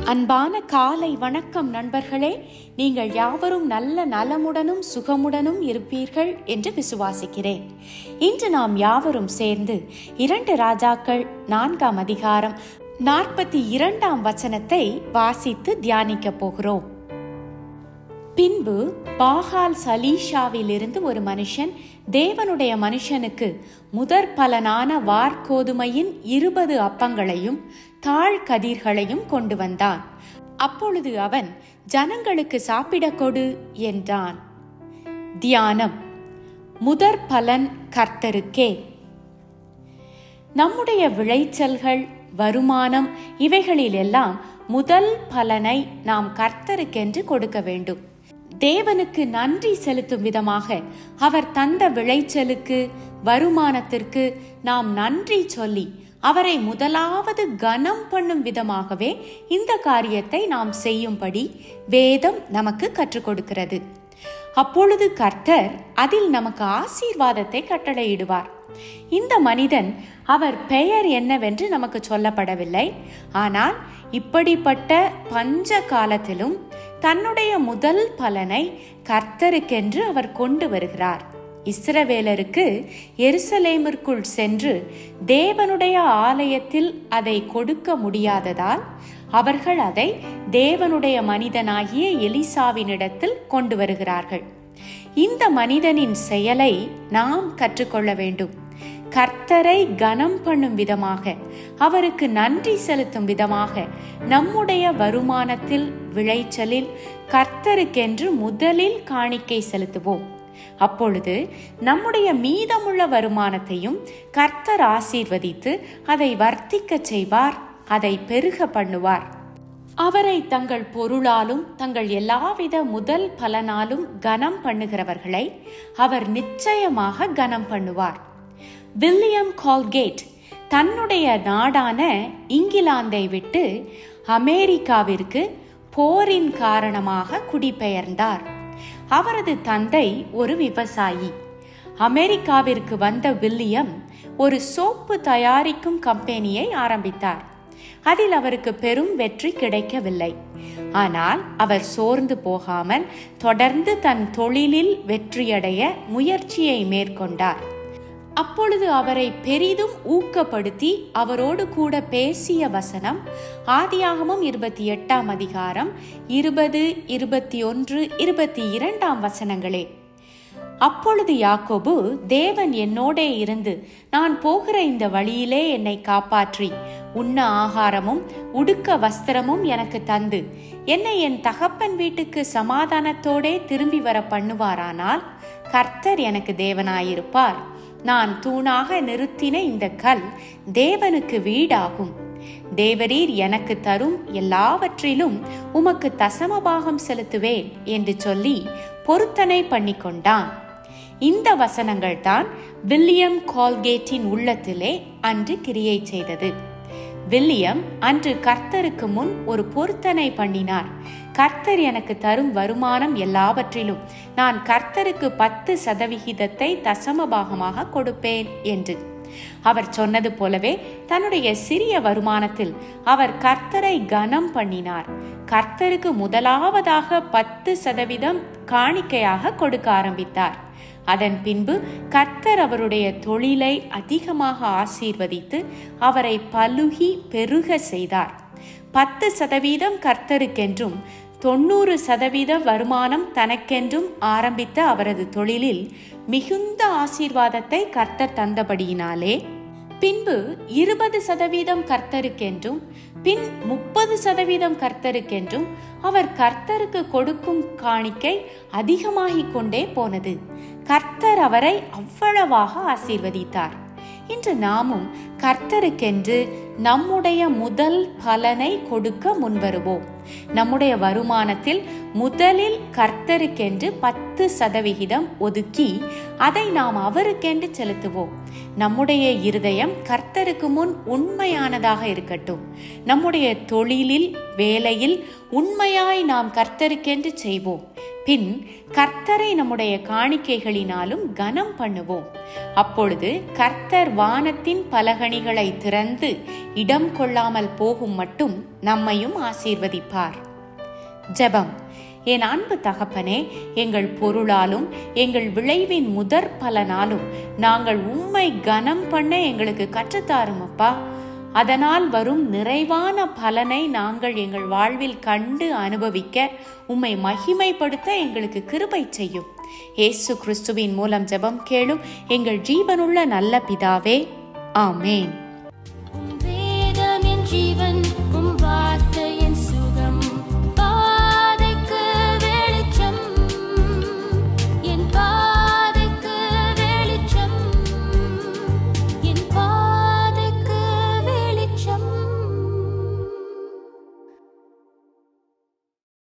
அன்பான காலை வணக்கம் நண்பர்களே நீங்கள் யாவரும் நல்ல நலமுடனும் சுகமுடனும் இருப்பீர்கள் என்று விசுவாசிக்கிறேன் இன்று நாம் யாவரும் சேர்ந்து இரண்டு ராஜாக்கள் நான்காம் அதிகாரம் நாற்பத்தி இரண்டாம் வசனத்தை வாசித்து தியானிக்கப் போகிறோம் பின்பு பாகால் சலீஷாவிலிருந்து ஒரு மனுஷன் தேவனுடைய மனுஷனுக்கு முதற் பலனான வார்கோதுமையின் இருபது அப்பங்களையும் தாழ் கதிர்களையும் கொண்டு வந்தான் அப்பொழுது அவன் ஜனங்களுக்கு சாப்பிடக் கொடு என்றான் தியானம் முதற் பலன் கர்த்தருக்கே நம்முடைய விளைச்சல்கள் வருமானம் இவைகளிலெல்லாம் முதல் பலனை நாம் கர்த்தருக்கென்று கொடுக்க வேண்டும் தேவனுக்கு நன்றி செலுத்தும் விதமாக அவர் தந்த விளைச்சலுக்கு வருமானத்திற்கு நாம் நன்றி சொல்லி அவரை முதலாவது கனம் பண்ணும் விதமாகவே இந்த காரியத்தை நாம் செய்யும்படி வேதம் நமக்கு கற்றுக் கொடுக்கிறது அப்பொழுது கர்த்தர் அதில் நமக்கு ஆசீர்வாதத்தை கட்டளையிடுவார் இந்த மனிதன் அவர் பெயர் என்னவென்று நமக்கு சொல்லப்படவில்லை ஆனால் இப்படிப்பட்ட பஞ்ச காலத்திலும் தன்னுடைய முதல் பலனை கர்த்தருக்கென்று அவர் கொண்டு வருகிறார் இஸ்ரவேலருக்கு எருசலேமிற்குள் சென்று தேவனுடைய ஆலயத்தில் அதை கொடுக்க முடியாததால் அவர்கள் அதை தேவனுடைய மனிதனாகிய எலிசாவினிடத்தில் கொண்டு வருகிறார்கள் இந்த மனிதனின் செயலை நாம் கற்றுக்கொள்ள வேண்டும் கர்த்தரை கனம் பண்ணும் விதமாக அவருக்கு நன்றி செலுத்தும் விதமாக நம்முடைய வருமானத்தில் விளைச்சலில் கர்த்தருக்கென்று முதலில் காணிக்கை செலுத்துவோம் அப்பொழுது நம்முடைய மீதமுள்ள வருமானத்தையும் கர்த்தர் ஆசீர்வதித்து அதை வர்த்திக்க செய்வார் அதை பெருக பண்ணுவார் அவரை தங்கள் பொருளாலும் தங்கள் எல்லாவித முதல் பலனாலும் கனம் பண்ணுகிறவர்களை அவர் நிச்சயமாக கனம் பண்ணுவார் வில்லியம் கால்கேட் தன்னுடைய நாடான இங்கிலாந்தை விட்டு அமெரிக்காவிற்கு போரின் காரணமாக குடிபெயர்ந்தார் அவரது தந்தை ஒரு விவசாயி அமெரிக்காவிற்கு வந்த வில்லியம் ஒரு சோப்பு தயாரிக்கும் கம்பெனியை ஆரம்பித்தார் அதில் அவருக்கு பெரும் வெற்றி கிடைக்கவில்லை ஆனால் அவர் சோர்ந்து போகாமல் தொடர்ந்து தன் தொழிலில் வெற்றியடைய முயற்சியை மேற்கொண்டார் அப்பொழுது அவரை பெரிதும் ஊக்கப்படுத்தி அவரோடு கூட பேசிய வசனம் ஆதியாகமும் இருபத்தி எட்டாம் அதிகாரம் இருபது இருபத்தி ஒன்று இருபத்தி இரண்டாம் வசனங்களே அப்பொழுது யாக்கோபு தேவன் என்னோடே இருந்து நான் போகிற இந்த வழியிலே என்னை காப்பாற்றி உண்ண ஆகாரமும் உடுக்க வஸ்திரமும் எனக்கு தந்து என்னை என் தகப்பன் வீட்டுக்கு சமாதானத்தோடே திரும்பி வர பண்ணுவாரானால் கர்த்தர் எனக்கு தேவனாயிருப்பார் நான் தூணாக நிறுத்தின இந்த கல் தேவனுக்கு வீடாகும் தேவரீர் எனக்கு தரும் எல்லாவற்றிலும் உமக்கு தசமபாகம் செலுத்துவேன் என்று சொல்லி பொருத்தனை பண்ணிக்கொண்டான் இந்த வசனங்கள் தான் வில்லியம் கால்கேட்டின் உள்ளத்திலே அன்று கிரியை செய்தது வில்லியம் அன்று கர்த்தருக்கு முன் ஒரு பொருத்தனை பண்ணினார் கர்த்தர் எனக்கு தரும் வருமானம் எல்லாவற்றிலும் நான் கர்த்தருக்கு பத்து சதவிகிதத்தை தசமபாகமாக கொடுப்பேன் என்று அவர் சொன்னது போலவே தன்னுடைய சிறிய வருமானத்தில் அவர் கர்த்தரை கனம் பண்ணினார் கர்த்தருக்கு முதலாவதாக பத்து சதவீதம் காணிக்கையாக கொடுக்க ஆரம்பித்தார் அதன் பின்பு கர்த்தர் அவருடைய தொழிலை அதிகமாக ஆசீர்வதித்து அவரை பலுகி பெருக செய்தார் பத்து சதவீதம் கர்த்தருக்கென்றும் தொண்ணூறு சதவீத வருமானம் தனக்கென்றும் ஆரம்பித்த அவரது தொழிலில் மிகுந்த ஆசீர்வாதத்தை கர்த்தர் தந்தபடியினாலே பின்பு இருபது சதவீதம் கர்த்தருக்கென்றும் பின் முப்பது சதவீதம் கர்த்தருக்கென்றும் அவர் கர்த்தருக்கு கொடுக்கும் காணிக்கை அதிகமாகிக் கொண்டே போனது கர்த்தர் அவரை அவ்வளவாக ஆசீர்வதித்தார் இன்று நாமும் கர்த்தருக்கென்று நம்முடைய முதல் பலனை கொடுக்க முன்வருவோம் நம்முடைய வருமானத்தில் முதலில் கர்த்தருக்கென்று பத்து சதவிகிதம் ஒதுக்கி அதை நாம் அவருக்கென்று செலுத்துவோம் நம்முடைய இருதயம் கர்த்தருக்கு முன் உண்மையானதாக இருக்கட்டும் நம்முடைய தொழிலில் வேலையில் உண்மையாய் நாம் கர்த்தருக்கென்று செய்வோம் பின் கர்த்தரை நம்முடைய காணிக்கைகளினாலும் கனம் பண்ணுவோம் அப்பொழுது கர்த்தர் வானத்தின் பலகணிகளை திறந்து இடம் கொள்ளாமல் போகும் மட்டும் நம்மையும் ஆசீர்வதிப்பார் ஜெபம் என் அன்பு தகப்பனே எங்கள் பொருளாலும் எங்கள் விளைவின் முதற் பலனாலும் நாங்கள் உம்மை கனம் பண்ண எங்களுக்கு கற்றுத்தாரும் அப்பா அதனால் வரும் நிறைவான பலனை நாங்கள் எங்கள் வாழ்வில் கண்டு அனுபவிக்க உம்மை மகிமைப்படுத்த எங்களுக்கு கிருபை செய்யும் இயேசு கிறிஸ்துவின் மூலம் ஜெபம் கேளும் எங்கள் ஜீவனுள்ள நல்ல பிதாவே ஆமேன்